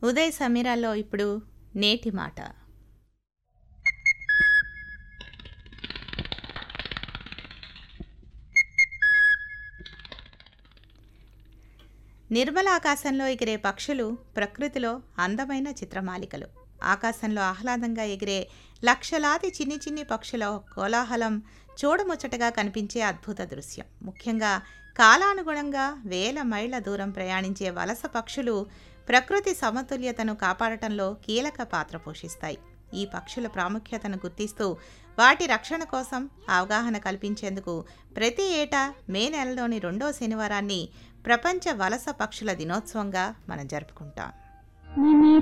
ఉదయ్ సమీరాల్లో ఇప్పుడు నేటి మాట నిర్మల ఆకాశంలో ఎగిరే పక్షులు ప్రకృతిలో అందమైన చిత్రమాలికలు ఆకాశంలో ఆహ్లాదంగా ఎగిరే లక్షలాది చిన్ని చిన్ని పక్షుల కోలాహలం చూడముచ్చటగా కనిపించే అద్భుత దృశ్యం ముఖ్యంగా కాలానుగుణంగా వేల మైళ్ళ దూరం ప్రయాణించే వలస పక్షులు ప్రకృతి సమతుల్యతను కాపాడటంలో కీలక పాత్ర పోషిస్తాయి ఈ పక్షుల ప్రాముఖ్యతను గుర్తిస్తూ వాటి రక్షణ కోసం అవగాహన కల్పించేందుకు ప్రతి ఏటా మే నెలలోని రెండో శనివారాన్ని ప్రపంచ వలస పక్షుల దినోత్సవంగా మనం జరుపుకుంటాం నిమి